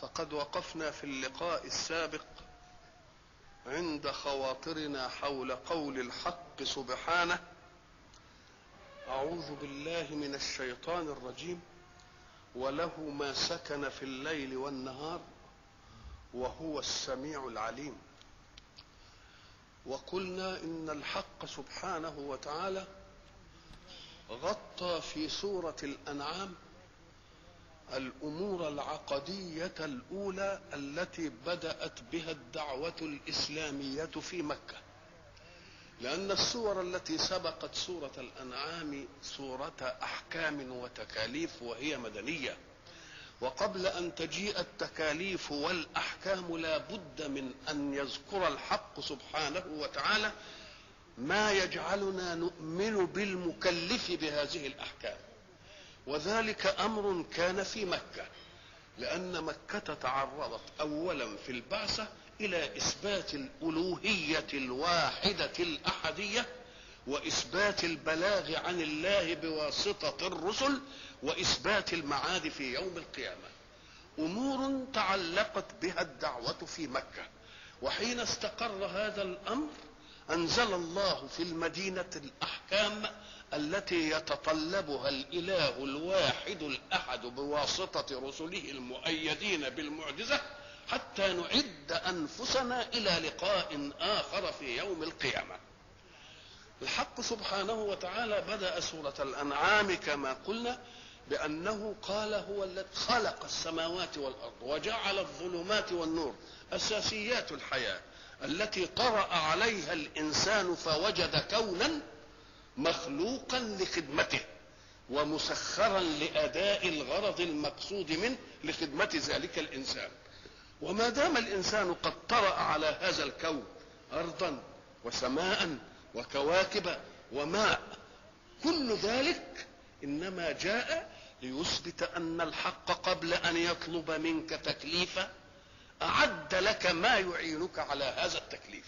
فقد وقفنا في اللقاء السابق عند خواطرنا حول قول الحق سبحانه اعوذ بالله من الشيطان الرجيم وله ما سكن في الليل والنهار وهو السميع العليم وقلنا ان الحق سبحانه وتعالى غطى في سوره الانعام الامور العقديه الاولى التي بدات بها الدعوه الاسلاميه في مكه لان السور التي سبقت سوره الانعام سوره احكام وتكاليف وهي مدنيه وقبل ان تجيء التكاليف والاحكام لا بد من ان يذكر الحق سبحانه وتعالى ما يجعلنا نؤمن بالمكلف بهذه الاحكام وذلك امر كان في مكه لان مكه تعرضت اولا في البعثه الى اثبات الالوهيه الواحده الاحديه واثبات البلاغ عن الله بواسطه الرسل واثبات المعاد في يوم القيامه امور تعلقت بها الدعوه في مكه وحين استقر هذا الامر انزل الله في المدينه الاحكام التي يتطلبها الاله الواحد الاحد بواسطه رسله المؤيدين بالمعجزه حتى نعد انفسنا الى لقاء اخر في يوم القيامه الحق سبحانه وتعالى بدا سوره الانعام كما قلنا بانه قال هو الذي خلق السماوات والارض وجعل الظلمات والنور اساسيات الحياه التي طرا عليها الانسان فوجد كونا مخلوقا لخدمته ومسخرا لاداء الغرض المقصود منه لخدمه ذلك الانسان وما دام الانسان قد طرا على هذا الكون ارضا وسماء وكواكب وماء كل ذلك انما جاء ليثبت ان الحق قبل ان يطلب منك تكليفا اعد لك ما يعينك على هذا التكليف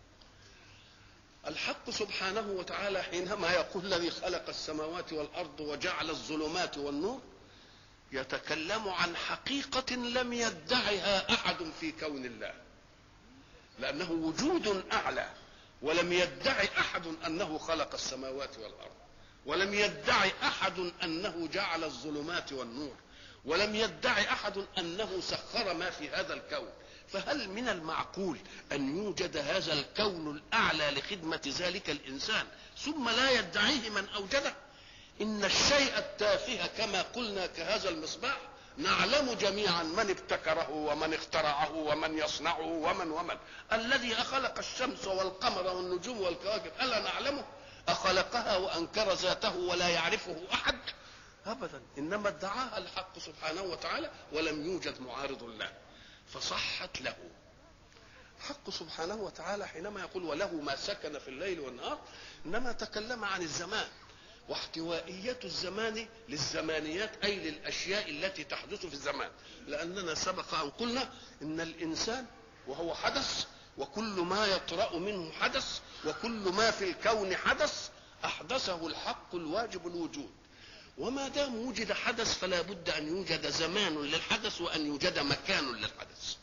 الحق سبحانه وتعالى حينما يقول الذي خلق السماوات والارض وجعل الظلمات والنور يتكلم عن حقيقه لم يدعها احد في كون الله لانه وجود اعلى ولم يدعي احد انه خلق السماوات والارض ولم يدعي احد انه جعل الظلمات والنور ولم يدعي احد انه سخر ما في هذا الكون فهل من المعقول ان يوجد هذا الكون الاعلى لخدمه ذلك الانسان ثم لا يدعيه من اوجده ان الشيء التافه كما قلنا كهذا المصباح نعلم جميعا من ابتكره ومن اخترعه ومن يصنعه ومن ومن الذي اخلق الشمس والقمر والنجوم والكواكب الا نعلمه اخلقها وانكر ذاته ولا يعرفه احد ابدا انما ادعاها الحق سبحانه وتعالى ولم يوجد معارض له فصحت له حق سبحانه وتعالى حينما يقول وله ما سكن في الليل والنهار انما تكلم عن الزمان واحتوائية الزمان للزمانيات أي للأشياء التي تحدث في الزمان لأننا سبق أن قلنا إن الإنسان وهو حدث وكل ما يطرأ منه حدث وكل ما في الكون حدث أحدثه الحق الواجب الوجود وما دام وجد حدث فلا بد أن يوجد زمان للحدث وأن يوجد مكان للحدث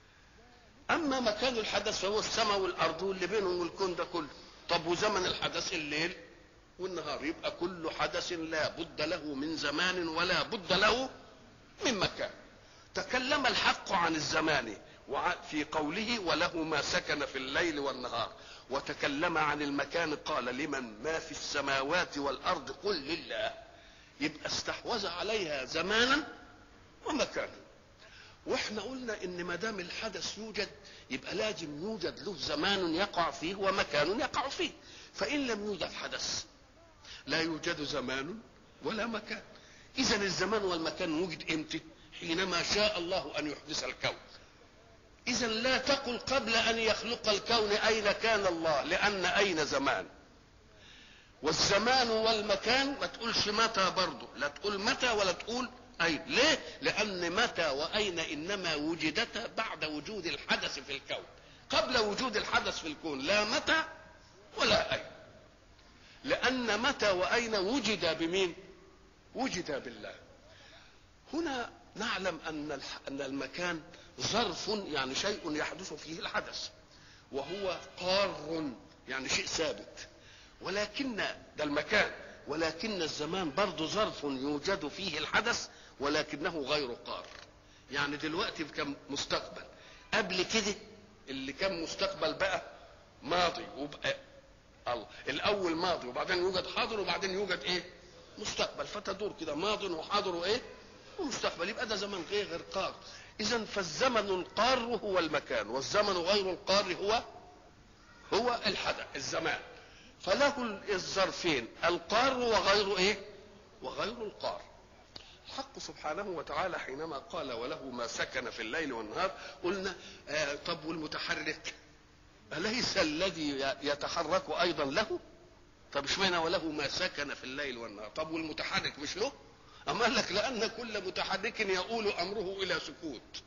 أما مكان الحدث فهو السماء والأرض واللي بينهم والكون ده كله طب وزمن الحدث الليل والنهار يبقى كل حدث لا بد له من زمان ولا بد له من مكان تكلم الحق عن الزمان في قوله وله ما سكن في الليل والنهار وتكلم عن المكان قال لمن ما في السماوات والارض قل لله يبقى استحوذ عليها زمانا ومكانا واحنا قلنا ان ما دام الحدث يوجد يبقى لازم يوجد له زمان يقع فيه ومكان يقع فيه فان لم يوجد حدث لا يوجد زمان ولا مكان اذا الزمان والمكان وجد امتى حينما شاء الله ان يحدث الكون اذا لا تقل قبل ان يخلق الكون اين كان الله لان اين زمان والزمان والمكان ما تقولش متى برضه لا تقول متى ولا تقول اين ليه لان متى واين انما وجدتا بعد وجود الحدث في الكون قبل وجود الحدث في الكون لا متى ولا اين لأن متى وأين وجد بمين؟ وجد بالله. هنا نعلم ان الح- ان المكان ظرف يعني شيء يحدث فيه الحدث وهو قار يعني شيء ثابت ولكن ده المكان ولكن الزمان برضه ظرف يوجد فيه الحدث ولكنه غير قار يعني دلوقتي كان مستقبل قبل كده اللي كان مستقبل بقى ماضي وبقى الله الاول ماضي وبعدين يوجد حاضر وبعدين يوجد ايه مستقبل فتدور كده ماض وحاضر وايه ومستقبل يبقى ده زمن غير غير قار اذا فالزمن القار هو المكان والزمن غير القار هو هو الحدث الزمان فله الظرفين القار وغير ايه وغير القار الحق سبحانه وتعالى حينما قال وله ما سكن في الليل والنهار قلنا آه طب والمتحرك أليس الذي يتحرك أيضا له طب اشمعنى وله ما سكن في الليل والنهار طب والمتحرك مش له أما قال لك لأن كل متحرك يؤول أمره إلى سكوت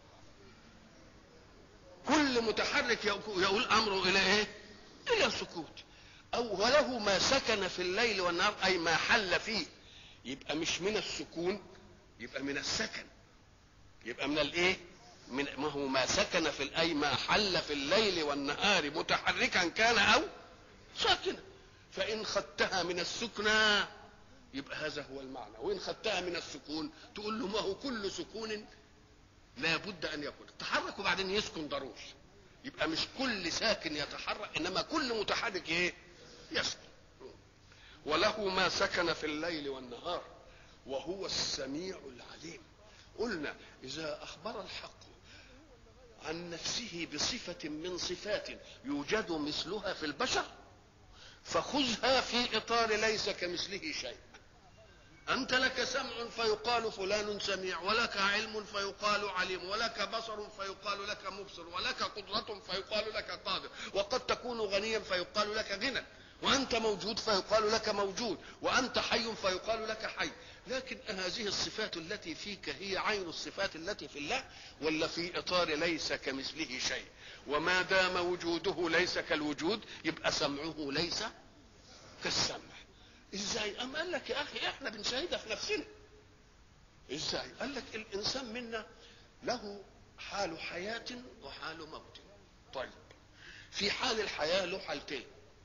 كل متحرك يؤول أمره إلى إيه إلى سكوت أو وله ما سكن في الليل والنهار أي ما حل فيه يبقى مش من السكون يبقى من السكن يبقى من الايه من ما هو ما سكن في اي ما حل في الليل والنهار متحركا كان او ساكنا فان خدتها من السكنى يبقى هذا هو المعنى وان خدتها من السكون تقول له ما هو كل سكون لا بد ان يكون تحرك وبعدين يسكن ضروري يبقى مش كل ساكن يتحرك انما كل متحرك ايه يسكن وله ما سكن في الليل والنهار وهو السميع العليم قلنا اذا اخبر الحق عن نفسه بصفه من صفات يوجد مثلها في البشر فخذها في اطار ليس كمثله شيء انت لك سمع فيقال فلان سميع ولك علم فيقال عليم ولك بصر فيقال لك مبصر ولك قدره فيقال لك قادر وقد تكون غنيا فيقال لك غنى وانت موجود فيقال لك موجود وانت حي فيقال لك حي لكن هذه الصفات التي فيك هي عين الصفات التي في الله ولا في اطار ليس كمثله شيء وما دام وجوده ليس كالوجود يبقى سمعه ليس كالسمع ازاي ام قال لك يا اخي احنا بنشاهدها في نفسنا ازاي قال لك الانسان منا له حال حياه وحال موت طيب في حال الحياه له حالتين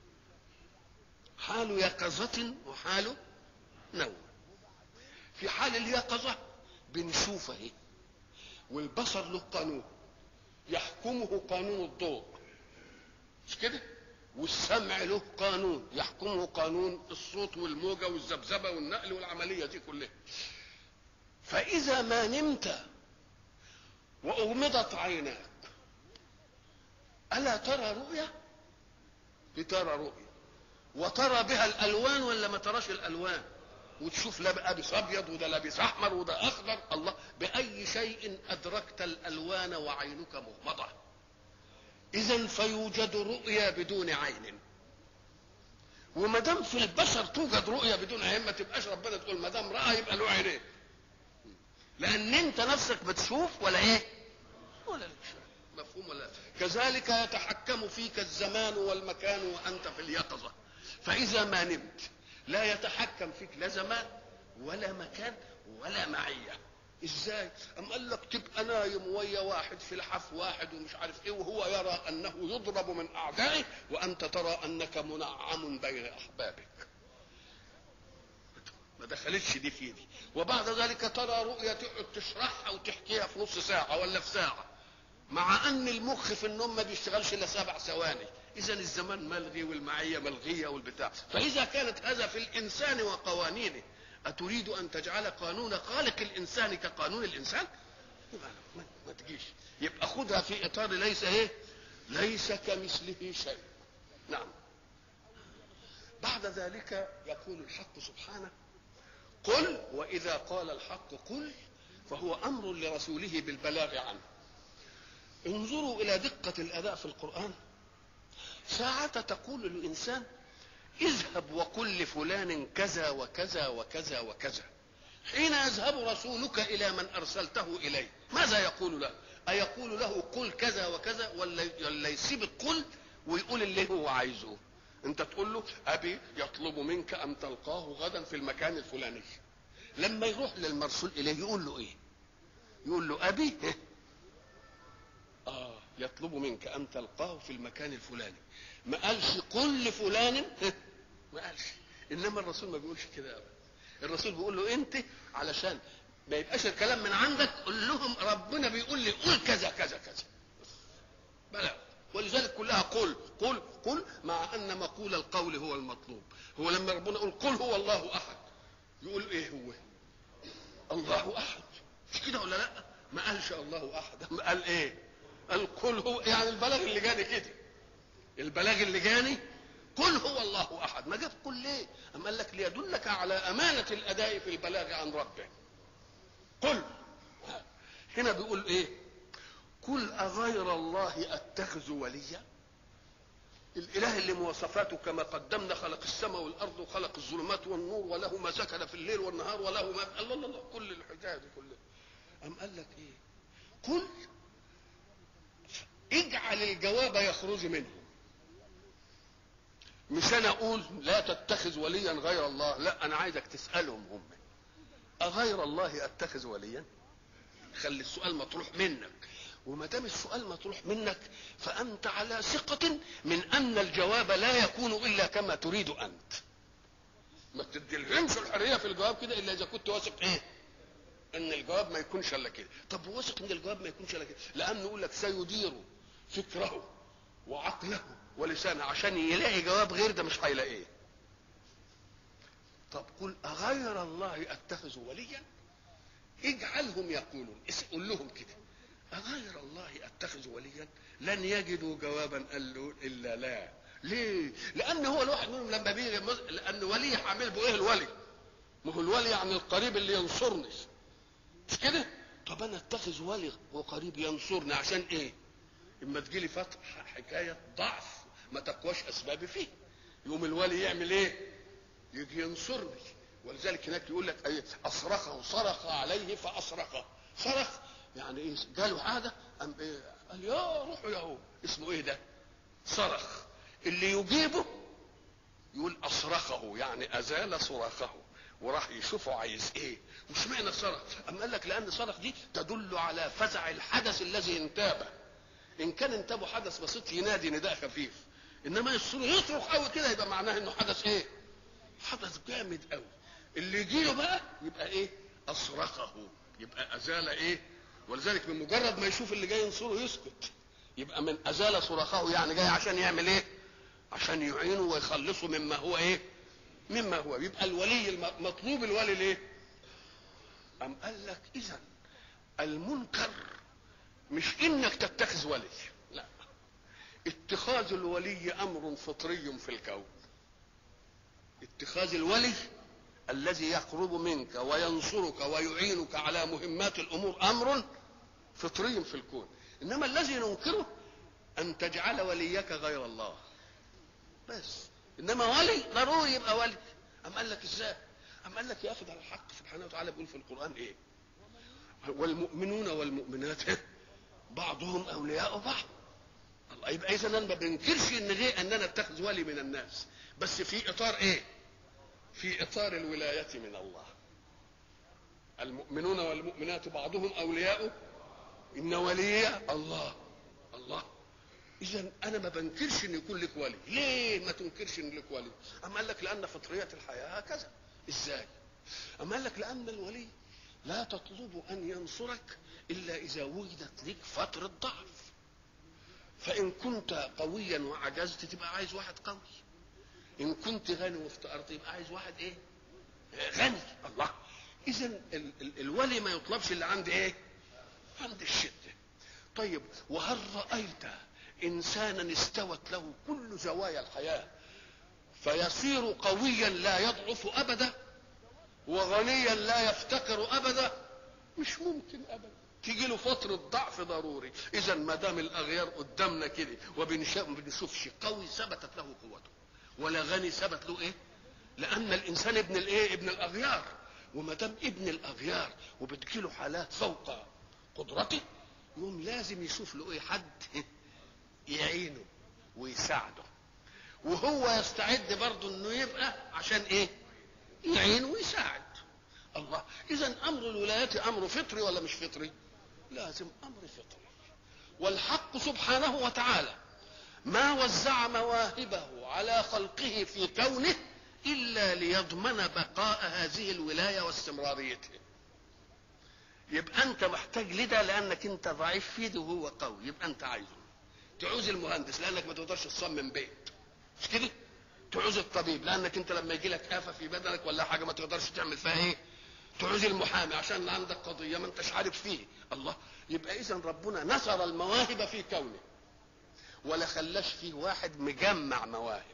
حال يقظة وحال نوم في حال اليقظة بنشوف اهي والبصر له قانون يحكمه قانون الضوء مش كده والسمع له قانون يحكمه قانون الصوت والموجة والذبذبة والنقل والعملية دي كلها فإذا ما نمت وأغمضت عيناك ألا ترى رؤية؟ بترى رؤية وترى بها الالوان ولا ما تراش الالوان وتشوف لابس ابيض وده لابس احمر وده اخضر الله باي شيء ادركت الالوان وعينك مغمضه اذا فيوجد رؤيا بدون عين وما دام في البشر توجد رؤيا بدون عين ما تبقاش ربنا تقول ما دام راى يبقى له عينين لان انت نفسك بتشوف ولا ايه ولا لا مفهوم ولا كذلك يتحكم فيك الزمان والمكان وانت في اليقظه فإذا ما نمت لا يتحكم فيك لا زمان ولا مكان ولا معية ازاي ام قال لك تبقى نايم ويا واحد في الحف واحد ومش عارف ايه وهو يرى انه يضرب من اعدائه وانت ترى انك منعم بين احبابك ما دخلتش دي في دي وبعد ذلك ترى رؤية تقعد تشرحها وتحكيها في نص ساعة ولا في ساعة مع ان المخ في النوم ما بيشتغلش الا سبع ثواني اذا الزمان ملغي والمعيه ملغيه والبتاع فاذا كانت هذا في الانسان وقوانينه اتريد ان تجعل قانون خالق الانسان كقانون الانسان ما, ما تجيش يبقى خدها في اطار ليس ايه ليس كمثله شيء نعم بعد ذلك يقول الحق سبحانه قل واذا قال الحق قل فهو امر لرسوله بالبلاغ عنه انظروا الى دقه الاداء في القران ساعة تقول الإنسان اذهب وقل لفلان كذا وكذا وكذا وكذا حين يذهب رسولك إلى من أرسلته إليه ماذا يقول له أيقول له قل كذا وكذا ولا ولا يسيب القل ويقول اللي هو عايزه أنت تقول له أبي يطلب منك أن تلقاه غدا في المكان الفلاني لما يروح للمرسول إليه يقول له إيه يقول له ابي اه يطلب منك ان تلقاه في المكان الفلاني ما قالش قل لفلان ما قالش انما الرسول ما بيقولش كده ابدا الرسول بيقول له انت علشان ما يبقاش الكلام من عندك قول لهم ربنا بيقول لي قول كذا كذا كذا بلى ولذلك كلها قل قل قل مع ان مقول القول هو المطلوب هو لما ربنا يقول قل هو الله احد يقول ايه هو الله احد مش كده ولا لا ما قالش الله احد ما قال ايه قال قل هو يعني البلاغ اللي جاني كده البلاغ اللي جاني قل هو الله احد ما جاب قل ليه اما قال لك ليدلك على امانه الاداء في البلاغ عن ربه قل هنا بيقول ايه قل اغير الله اتخذ وليا الاله اللي مواصفاته كما قدمنا خلق السماء والارض وخلق الظلمات والنور وله ما سكن في الليل والنهار وله ما الله الله, الله كل الحكايه دي كلها ام قال لك ايه قل اجعل الجواب يخرج منه مش انا اقول لا تتخذ وليا غير الله لا انا عايزك تسالهم هم اغير الله اتخذ وليا خلي السؤال مطروح منك وما دام السؤال مطروح منك فانت على ثقه من ان الجواب لا يكون الا كما تريد انت ما تديلهمش الحريه في الجواب كده الا اذا كنت واثق ايه ان الجواب ما يكونش الا كده طب واثق ان الجواب ما يكونش الا كده لانه يقول لك سيدير فكره وعقله ولسانه عشان يلاقي جواب غير ده مش هيلاقيه طب قل اغير الله اتخذ وليا اجعلهم يقولون قول لهم كده اغير الله اتخذ وليا لن يجدوا جوابا قال له الا لا ليه لان هو الواحد منهم لما بيجي لان ولي هعمل به ايه الولي ما هو الولي يعني القريب اللي ينصرني مش كده طب انا اتخذ ولي وقريب ينصرني عشان ايه اما تجيلي فتره حكايه ضعف ما تقواش اسبابي فيه يقوم الولي يعمل ايه يجي ينصرني ولذلك هناك يقول لك ايه اصرخه صرخ عليه فاصرخه صرخ يعني ايه جاله حاجه ام ايه قال يا روحوا يا هو اسمه ايه ده صرخ اللي يجيبه يقول اصرخه يعني ازال صراخه وراح يشوفه عايز ايه مش معنى صرخ اما قال لك لان صرخ دي تدل على فزع الحدث الذي انتابه ان كان انتابه حدث بسيط ينادي نداء خفيف انما يصرخ قوي كده يبقى معناه انه حدث ايه حدث جامد قوي اللي يجي له بقى يبقى ايه اصرخه يبقى ازال ايه ولذلك من مجرد ما يشوف اللي جاي ينصره يسكت يبقى من ازال صراخه يعني جاي عشان يعمل ايه عشان يعينه ويخلصه مما هو ايه مما هو يبقى الولي مطلوب الولي ليه ام قال لك اذا المنكر مش انك تتخذ ولي لا اتخاذ الولي امر فطري في الكون اتخاذ الولي الذي يقرب منك وينصرك ويعينك على مهمات الامور امر فطري في الكون انما الذي ننكره ان تجعل وليك غير الله بس انما ولي ضروري يبقى ولي ام قال لك ازاي ام قال لك ياخذ على الحق سبحانه وتعالى بيقول في القران ايه والمؤمنون والمؤمنات بعضهم اولياء بعض الله يبقى اذا انا ما بنكرش ان ليه ان انا اتخذ ولي من الناس بس في اطار ايه في اطار الولايه من الله المؤمنون والمؤمنات بعضهم اولياء ان ولي الله الله اذا انا ما بنكرش ان يكون لك ولي ليه ما تنكرش ان لك ولي اما قال لك لان فطريه الحياه هكذا ازاي اما قال لك لان الولي لا تطلب ان ينصرك الا اذا وجدت لك فتره ضعف فان كنت قويا وعجزت تبقى عايز واحد قوي ان كنت غني وافتقرت يبقى عايز واحد ايه غني الله اذا ال- ال- الولي ما يطلبش اللي عند ايه عند الشده طيب وهل رايت انسانا استوت له كل زوايا الحياه فيصير قويا لا يضعف ابدا وغنيا لا يفتقر ابدا مش ممكن ابدا تيجي له فترة ضعف ضروري إذا ما دام الأغيار قدامنا كده وبنشوف بنشوفش قوي ثبتت له قوته ولا غني ثبت له إيه؟ لأن الإنسان ابن الإيه؟ ابن الأغيار وما دام ابن الأغيار وبتجيله حالات فوق قدرته يقوم لازم يشوف له إيه حد يعينه ويساعده وهو يستعد برضه انه يبقى عشان ايه يعين ويساعد الله اذا امر الولايات امر فطري ولا مش فطري لازم امر فطري والحق سبحانه وتعالى ما وزع مواهبه على خلقه في كونه الا ليضمن بقاء هذه الولايه واستمراريتها يبقى انت محتاج لده لانك انت ضعيف فيه ده وهو قوي يبقى انت عايزه تعوز المهندس لانك ما تقدرش تصمم بيت مش كده تعوز الطبيب لانك انت لما يجي لك افه في بدنك ولا حاجه ما تقدرش تعمل فيها ايه تعوز المحامي عشان عندك قضيه ما انتش عارف فيه الله يبقى اذا ربنا نصر المواهب في كونه ولا خلاش فيه واحد مجمع مواهب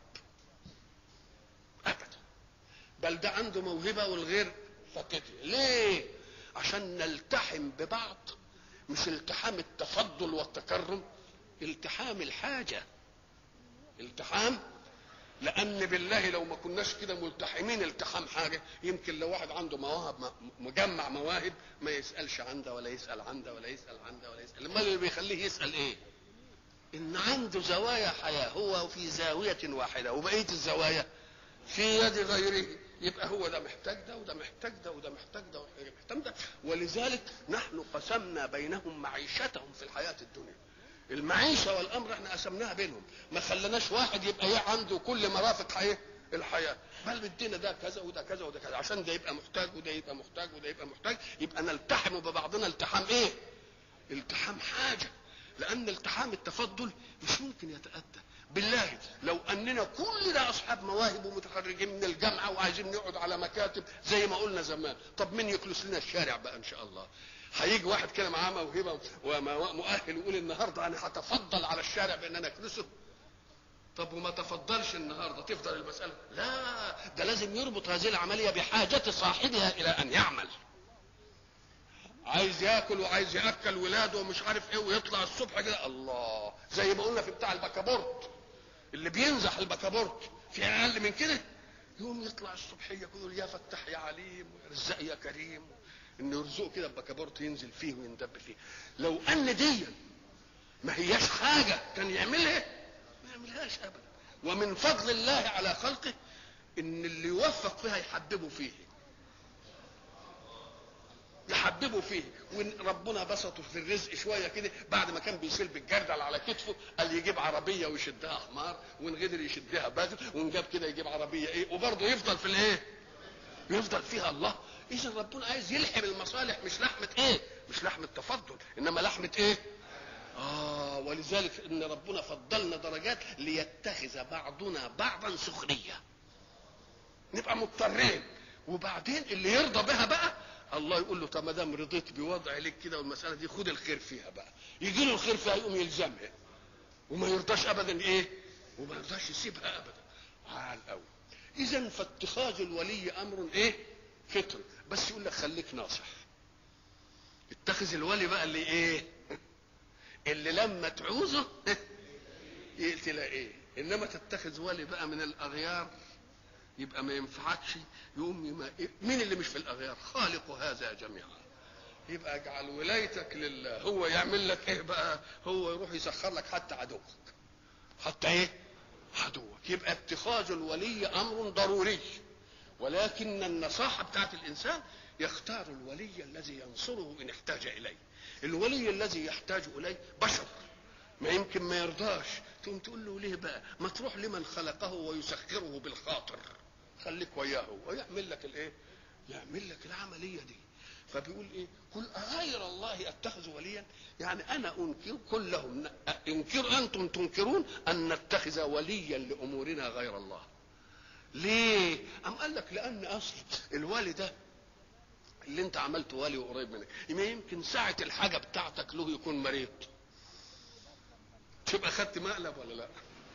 ابدا بل ده عنده موهبه والغير فقدها ليه عشان نلتحم ببعض مش التحام التفضل والتكرم التحام الحاجه التحام لان بالله لو ما كناش كده ملتحمين التحام حاجه يمكن لو واحد عنده مواهب مجمع مواهب ما يسالش عن ده ولا يسال عن ده ولا يسال عن ده ولا يسال امال اللي بيخليه يسال ايه ان عنده زوايا حياه هو في زاويه واحده وبقيه الزوايا في يد غيره يبقى هو ده محتاج ده وده محتاج ده وده محتاج ده وده محتاج ده ولذلك نحن قسمنا بينهم معيشتهم في الحياه الدنيا المعيشه والامر احنا قسمناها بينهم ما خلناش واحد يبقى عنده كل مرافق حياه الحياه بل بدينا ده كذا وده كذا وده كذا عشان ده يبقى محتاج وده يبقى محتاج وده يبقى محتاج يبقى نلتحم ببعضنا التحام ايه؟ التحام حاجه لان التحام التفضل مش ممكن يتاتى بالله لو اننا كلنا اصحاب مواهب ومتخرجين من الجامعه وعايزين نقعد على مكاتب زي ما قلنا زمان طب مين يكنس لنا الشارع بقى ان شاء الله هيجي واحد كده معاه موهبه ومؤهل ويقول النهارده انا هتفضل على الشارع بان انا اكنسه طب وما تفضلش النهارده تفضل المساله لا ده لازم يربط هذه العمليه بحاجه صاحبها الى ان يعمل عايز ياكل وعايز ياكل ولاده ومش عارف ايه ويطلع الصبح كده الله زي ما قلنا في بتاع البكابورت اللي بينزح البكابورت في اقل من كده يقوم يطلع الصبحيه يقول يا فتح يا عليم ويرزق يا كريم انه يرزقه كده بكابورت ينزل فيه ويندب فيه لو ان دي ما هياش حاجه كان يعملها ما يعملهاش ابدا ومن فضل الله على خلقه ان اللي يوفق فيها يحببه فيه يحببه فيه وربنا بسطه في الرزق شويه كده بعد ما كان بيشيل بالجردل على كتفه قال يجيب عربيه ويشدها حمار وان قدر يشدها بدر وان جاب كده يجيب عربيه ايه وبرضه يفضل في الايه؟ يفضل فيها الله اذا ربنا عايز يلحم المصالح مش لحمه ايه؟ مش لحمه تفضل انما لحمه ايه؟ اه ولذلك ان ربنا فضلنا درجات ليتخذ بعضنا بعضا سخريه نبقى مضطرين وبعدين اللي يرضى بها بقى الله يقول له طب ما دام رضيت بوضع لك كده والمساله دي خد الخير فيها بقى يجي له الخير فيها يقوم يلزمها وما يرضاش ابدا ايه وما يرضاش يسيبها ابدا عال قوي اذا فاتخاذ الولي امر ايه فطري بس يقول لك خليك ناصح اتخذ الولي بقى اللي ايه اللي لما تعوزه تلاقيه انما تتخذ ولي بقى من الاغيار يبقى ما ينفعكش يقوم ما مين اللي مش في الاغيار خالق هذا جميعا يبقى اجعل ولايتك لله هو يعمل لك ايه بقى هو يروح يسخر لك حتى عدوك حتى ايه عدوك يبقى اتخاذ الولي امر ضروري ولكن النصاحة بتاعت الإنسان يختار الولي الذي ينصره إن احتاج إليه الولي الذي يحتاج إليه بشر ما يمكن ما يرضاش تقوم تقول له ليه بقى ما تروح لمن خلقه ويسخره بالخاطر خليك وياه ويعمل لك الايه يعمل لك العملية دي فبيقول ايه قل اغير الله اتخذ وليا يعني انا انكر كلهم انكر انتم تنكرون ان نتخذ وليا لامورنا غير الله ليه ام قال لك لان اصل الوالي ده اللي انت عملته والي وقريب منك ما يمكن ساعة الحاجة بتاعتك له يكون مريض تبقى خدت مقلب ولا لا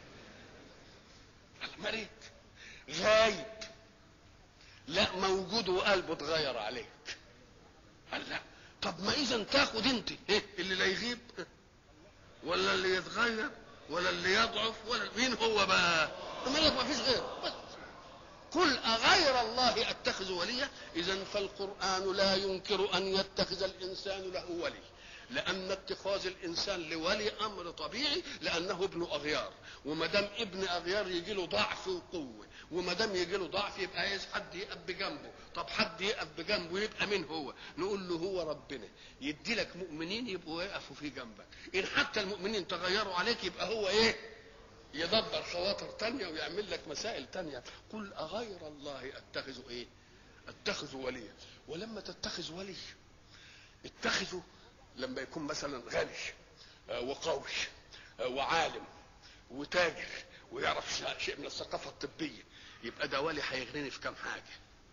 مريض غايب لا موجود وقلبه اتغير عليك قال لا طب ما اذا تاخد انت ايه اللي لا يغيب ولا اللي يتغير ولا اللي يضعف ولا مين هو بقى المريض ما فيش غيره بس قل أغير الله أتخذ وليا إذا فالقرآن لا ينكر أن يتخذ الإنسان له ولي لان اتخاذ الانسان لولي امر طبيعي لانه ابن اغيار وما دام ابن اغيار يجي له ضعف وقوه وما دام يجي له ضعف يبقى عايز حد يقف بجنبه طب حد يقف بجنبه يبقى مين هو نقول له هو ربنا يدي لك مؤمنين يبقوا يقفوا في جنبك ان حتى المؤمنين تغيروا عليك يبقى هو ايه يدبر خواطر تانية ويعمل لك مسائل تانية قل أغير الله أتخذ إيه أتخذ وليا ولما تتخذ ولي اتخذه لما يكون مثلا غني آه، وقوي آه، وعالم وتاجر ويعرف شيء- شيء من الثقافة الطبية يبقى ده ولي هيغنيني في كام حاجة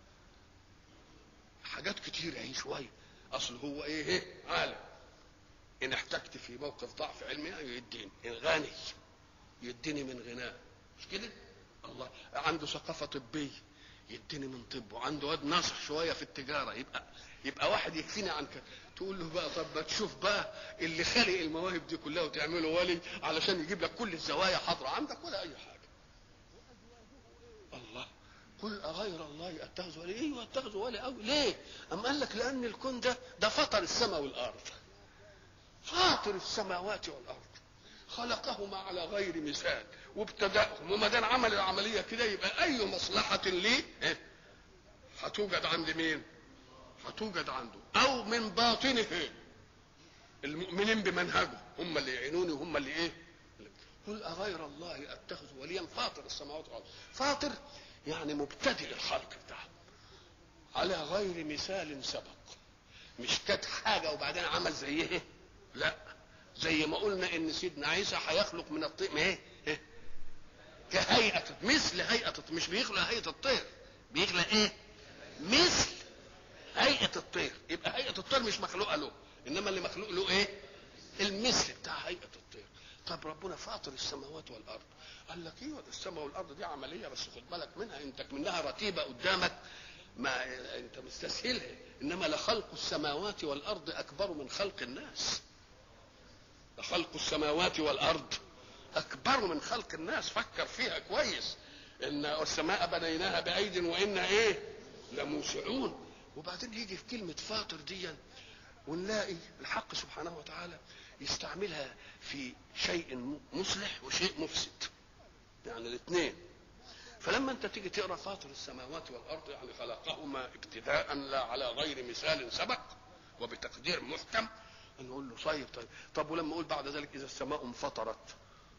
حاجات كتير اهي شوية أصل هو إيه إيه عالم إن احتجت في موقف ضعف علمي يديني إن غني يديني من غناه مش كده الله عنده ثقافه طبيه يديني من طبه عنده واد ناصح شويه في التجاره يبقى يبقى واحد يكفيني عن كده تقول له بقى طب ما تشوف بقى اللي خلق المواهب دي كلها وتعمله ولي علشان يجيب لك كل الزوايا حاضره عندك ولا اي حاجه الله قل اغير الله اتخذ ولي ايوه اتخذ ولي قوي ليه ام قال لك لان الكون ده ده فطر السماء والارض فاطر السماوات والارض خلقهما على غير مثال وابتدأهم وما دام عمل العمليه كده يبقى اي مصلحه ليه إيه؟ هتوجد عند مين؟ هتوجد عنده او من باطنه المؤمنين بمنهجه هم اللي يعينوني وهم اللي ايه؟ قل اغير الله اتخذ وليا فاطر السماوات والارض فاطر يعني مبتدئ الخلق بتاعه على غير مثال سبق مش كانت حاجه وبعدين عمل زي ايه؟ لا زي ما قلنا ان سيدنا عيسى هيخلق من الطين ايه؟ إيه؟ كهيئة مثل هيئة مش بيخلق هيئة الطير بيخلق ايه؟ مثل هيئة الطير يبقى هيئة الطير مش مخلوقة له انما اللي مخلوق له ايه؟ المثل بتاع هيئة الطير طب ربنا فاطر السماوات والارض قال لك ايوه ده السماء والارض دي عمليه بس خد بالك منها انت منها رتيبه قدامك ما انت مستسهلها انما لخلق السماوات والارض اكبر من خلق الناس لخلق السماوات والارض اكبر من خلق الناس فكر فيها كويس ان السماء بنيناها بايد وانا ايه لموسعون وبعدين يجي في كلمه فاطر دي ونلاقي الحق سبحانه وتعالى يستعملها في شيء مصلح وشيء مفسد يعني الاثنين فلما انت تيجي تقرا فاطر السماوات والارض يعني خلقهما ابتداء لا على غير مثال سبق وبتقدير محكم نقول له طيب طيب طب ولما اقول بعد ذلك اذا السماء انفطرت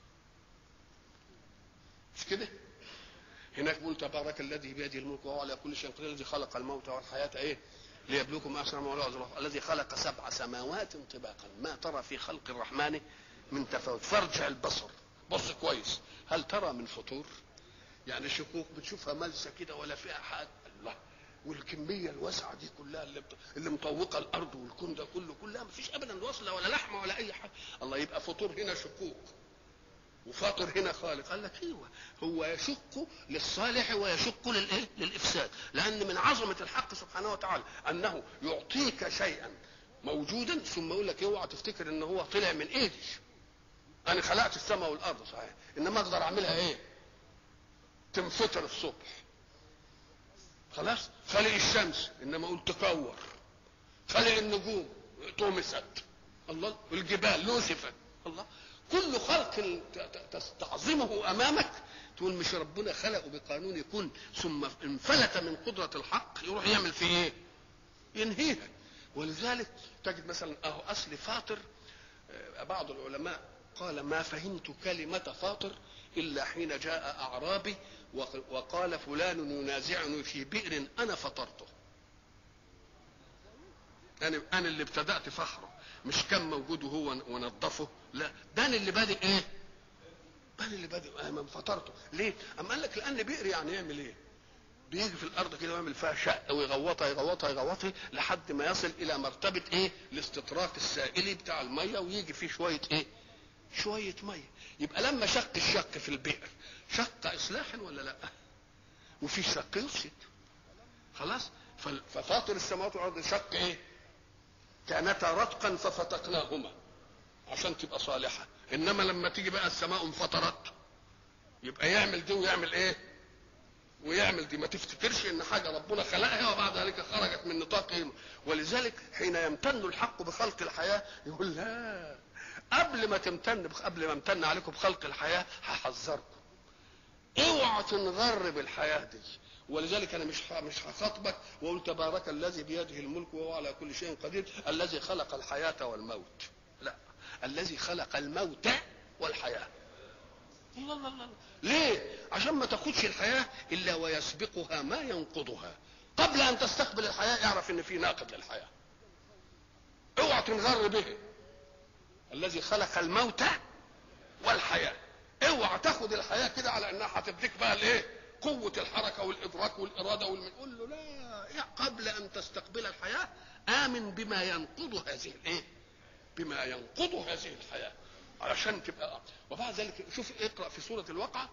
مش كده هناك بيقول تبارك الذي بيده الملك وهو على كل شيء قدير الذي خلق الموت والحياه ايه ليبلوكم احسن ما ولا الذي خلق سبع سماوات طباقا ما ترى في خلق الرحمن من تفاوت فارجع البصر بص كويس هل ترى من فطور يعني شقوق بتشوفها ملسه كده ولا فيها حاجه الله والكميه الواسعه دي كلها اللي بت... اللي مطوقه الارض والكون ده كله كلها ما فيش ابدا وصله ولا لحمه ولا اي حاجه الله يبقى فطور هنا شقوق وفاطر هنا خالق قال لك ايوه هو يشق للصالح ويشق للايه للافساد لان من عظمه الحق سبحانه وتعالى انه يعطيك شيئا موجودا ثم يقول لك اوعى تفتكر ان هو طلع من ايدي انا خلقت السماء والارض صحيح انما اقدر اعملها ايه تنفطر الصبح خلاص خلق الشمس انما اقول تكور خلق النجوم طمست الله والجبال نسفت الله كل خلق تستعظمه امامك تقول مش ربنا خلقه بقانون يكون ثم انفلت من قدره الحق يروح يعمل فيه ايه؟ ينهيها ولذلك تجد مثلا اهو اصل فاطر بعض العلماء قال ما فهمت كلمة فاطر إلا حين جاء أعرابي وقال فلان ينازعني في بئر أنا فطرته أنا أنا اللي ابتدأت فحره مش كان موجود وهو ونظفه لا ده أنا اللي بادئ إيه؟ أنا اللي بادئ أنا فطرته ليه؟ أما قال لك لأن بئر يعني يعمل إيه؟ بيجي في الارض كده ويعمل فيها شق ويغوطها يغوطها يغوطها لحد ما يصل الى مرتبه ايه؟ الاستطراق السائلي بتاع الميه ويجي فيه شويه ايه؟ شويه ميه يبقى لما شق الشق في البئر شق اصلاحا ولا لا؟ وفي شق يفسد خلاص؟ ففاطر السماوات والارض شق ايه؟ كانتا رتقا ففتقناهما عشان تبقى صالحه انما لما تيجي بقى السماء انفطرت يبقى يعمل دي ويعمل ايه؟ ويعمل دي ما تفتكرش ان حاجه ربنا خلقها وبعد ذلك خرجت من نطاق ولذلك حين يمتن الحق بخلق الحياه يقول لا قبل ما تمتن قبل ما امتن عليكم بخلق الحياه هحذركم اوعى تنغر بالحياه دي ولذلك انا مش مش هخاطبك واقول تبارك الذي بيده الملك وهو على كل شيء قدير الذي خلق الحياه والموت لا الذي خلق الموت والحياه الله الله الله ليه عشان ما تاخدش الحياه الا ويسبقها ما ينقضها قبل ان تستقبل الحياه اعرف ان في ناقض للحياه اوعى تنغر به الذي خلق الموت والحياه اوعى تاخد الحياه كده على انها هتديك بقى الايه قوه الحركه والادراك والاراده والمن قول له لا قبل ان تستقبل الحياه امن بما ينقض هذه الايه بما ينقض هذه الحياه علشان تبقى وبعد ذلك شوف اقرا في سوره الواقعه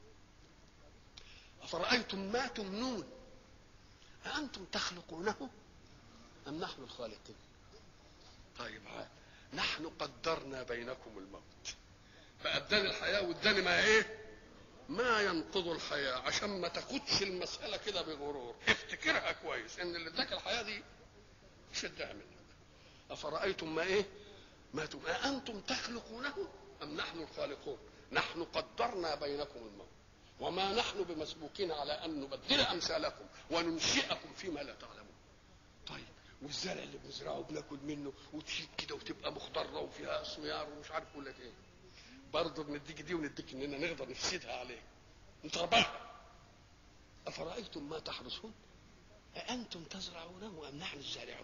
افرايتم ما تمنون اانتم تخلقونه ام نحن الخالقين طيب عاد نحن قدرنا بينكم الموت فاداني الحياه واداني ما ايه ما ينقض الحياه عشان ما تاخدش المساله كده بغرور افتكرها كويس ان اللي اداك الحياه دي شدها منك افرايتم ما ايه ما تم... أأنتم تخلقونه أم نحن الخالقون نحن قدرنا بينكم الموت وما نحن بمسبوقين على أن نبدل أمثالكم وننشئكم فيما لا تعلمون طيب والزرع اللي بنزرعه بناكل منه وتشيك كده وتبقى مخضرة وفيها أسميار ومش عارف أقول لك إيه برضه بنديك دي ونديك إننا نقدر نفسدها عليك أنت ربها أفرأيتم ما تحرثون أأنتم تزرعونه أم نحن الزارعون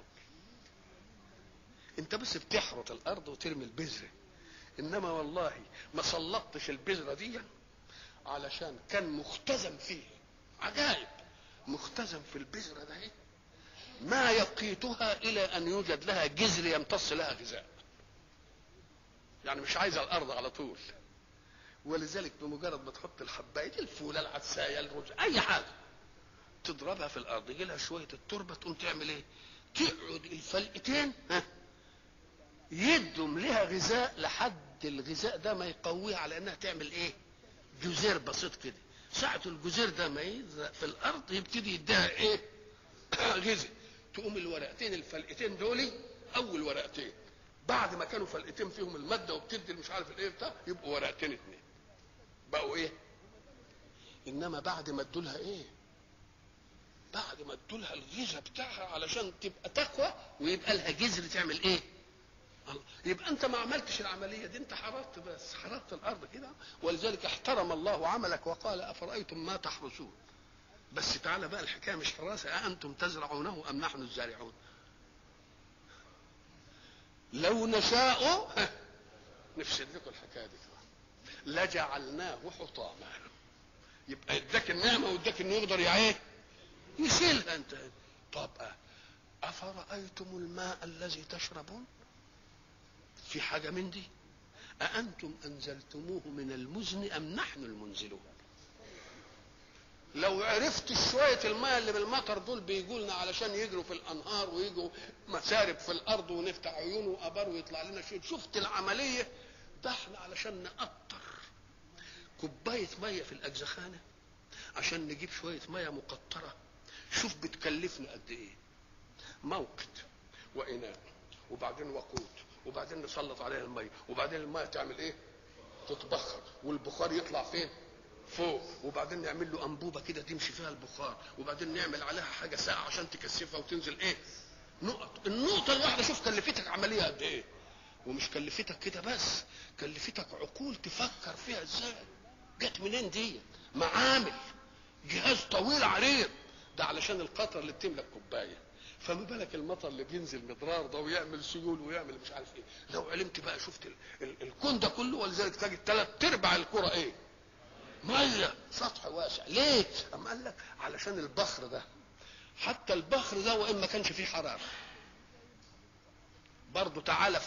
انت بس بتحرط الارض وترمي البذره انما والله ما سلطتش البذره دي علشان كان مختزن فيه عجائب مختزن في البذره ده إيه؟ ما يقيتها الى ان يوجد لها جذر يمتص لها غذاء يعني مش عايزه الارض على طول ولذلك بمجرد ما تحط الحبايه الفوله العدسايه الرز اي حاجه تضربها في الارض يجي لها شويه التربه تقوم تعمل ايه؟ تقعد الفلقتين ها يدهم لها غذاء لحد الغذاء ده ما يقويها على انها تعمل ايه جزير بسيط كده ساعة الجزير ده ما يزرع في الارض يبتدي يديها ايه غذاء تقوم الورقتين الفلقتين دول اول ورقتين بعد ما كانوا فلقتين فيهم الماده وبتدي مش عارف الايه بتاع يبقوا ورقتين اتنين بقوا ايه انما بعد ما ادولها ايه بعد ما ادولها الغذاء بتاعها علشان تبقى تقوى ويبقى لها جذر تعمل ايه يبقى انت ما عملتش العمليه دي انت حررت بس حررت الارض كده ولذلك احترم الله عملك وقال افرايتم ما تحرسون بس تعالى بقى الحكايه مش حراسه أأنتم تزرعونه ام نحن الزارعون لو نشاء نفسد لكم الحكايه دي لجعلناه حطاما يبقى اداك النعمه واداك انه يقدر ايه يشيلها انت طب افرايتم الماء الذي تشربون في حاجة من دي أأنتم أنزلتموه من المزن أم نحن المنزلون لو عرفت شوية الماء اللي بالمطر دول بيجوا لنا علشان يجروا في الأنهار ويجوا مسارب في الأرض ونفتح عيون وأبار ويطلع لنا شوية شفت العملية ده احنا علشان نقطر كوباية مية في الأجزخانة عشان نجيب شوية مية مقطرة شوف بتكلفنا قد إيه موقد وإناء وبعدين وقود وبعدين نسلط عليها الميه وبعدين الميه تعمل ايه تتبخر والبخار يطلع فين فوق وبعدين نعمل له انبوبه كده تمشي فيها البخار وبعدين نعمل عليها حاجه ساقعه عشان تكثفها وتنزل ايه نقط النقطه الواحده شوف كلفتك عمليه قد ايه ومش كلفتك كده بس كلفتك عقول تفكر فيها ازاي جت منين دي معامل جهاز طويل عريض ده علشان القطره اللي بتملى الكوبايه فما بالك المطر اللي بينزل مضرار ده ويعمل سيول ويعمل مش عارف ايه لو علمت بقى شفت ال ال الكون ده كله ولذلك تجد ثلاث ارباع الكره ايه ميه سطح واسع ليه اما قال لك علشان البخر ده حتى البخر ده وان ما كانش فيه حراره برضه تعالى